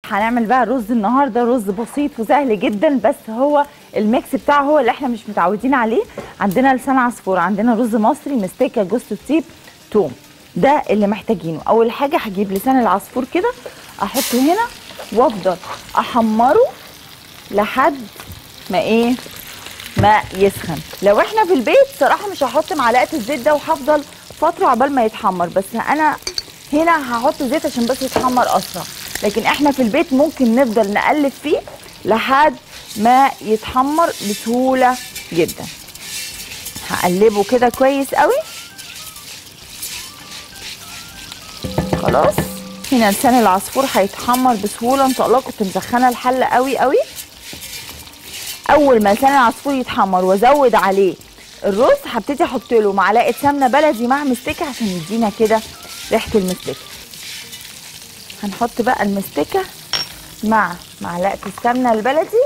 هنعمل بقى الرز النهارده رز بسيط وسهل جدا بس هو الميكس بتاعه هو اللي احنا مش متعودين عليه عندنا لسان عصفور عندنا رز مصري مستكه جوز الطيب توم ده اللي محتاجينه اول حاجه هجيب لسان العصفور كده احطه هنا وافضل احمره لحد ما ايه ما يسخن لو احنا في البيت صراحه مش هحط معلقه الزيت ده وهفضل فتره عقبال ما يتحمر بس انا هنا هحط زيت عشان بس يتحمر اسرع لكن احنا في البيت ممكن نفضل نقلب فيه لحد ما يتحمر بسهوله جدا هقلبه كده كويس قوي خلاص هنا لسان العصفور هيتحمر بسهوله ان شاء الله كنت مسخنه الحله قوي قوي اول ما لسان العصفور يتحمر وازود عليه الرز هبتدي احط له معلقه سمنه بلدي مع مستكه عشان يدينا كده ريحه المستكه هنحط بقى المستكه مع معلقه السمنه البلدي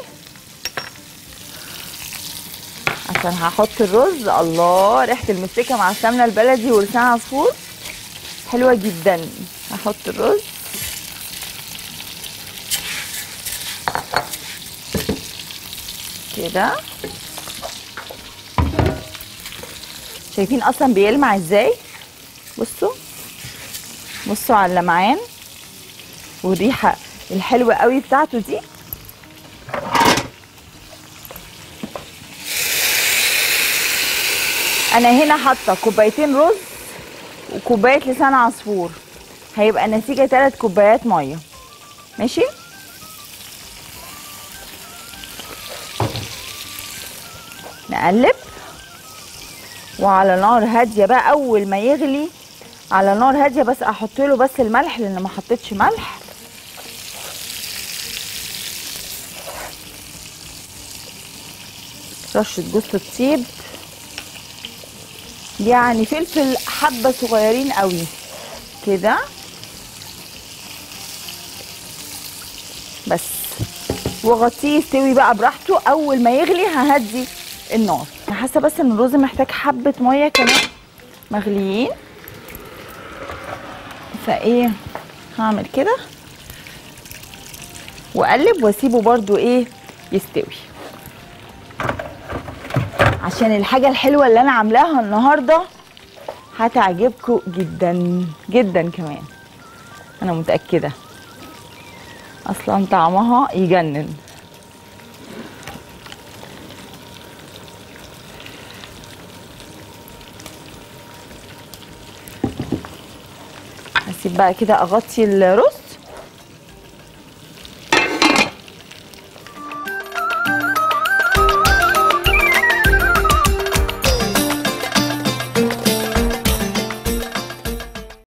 عشان هحط الرز الله ريحه المستكه مع السمنه البلدي ولسان عصفور حلوه جدا هحط الرز كده شايفين اصلا بيلمع ازاي بصوا بصوا على اللمعان والريحه الحلوه قوي بتاعته دي انا هنا حاطه كوبايتين رز وكوبايه لسان عصفور هيبقى نتيجه 3 كوبايات ميه ماشي نقلب وعلى نار هاديه بقى اول ما يغلي على نار هاديه بس احط له بس الملح لان ما حطيتش ملح رشه جوز الطيب يعني فلفل حبه صغيرين قوي كده بس وغطيه يستوي بقى براحته اول ما يغلي ههدي النار انا حاسه بس ان الرز محتاج حبه ميه كمان مغليين فايه هعمل كده واقلب واسيبه برده ايه يستوي عشان الحاجه الحلوه اللي انا عاملاها النهارده هتعجبكم جدا جدا كمان انا متاكده اصلا طعمها يجنن هسيب بقى كده اغطي الرز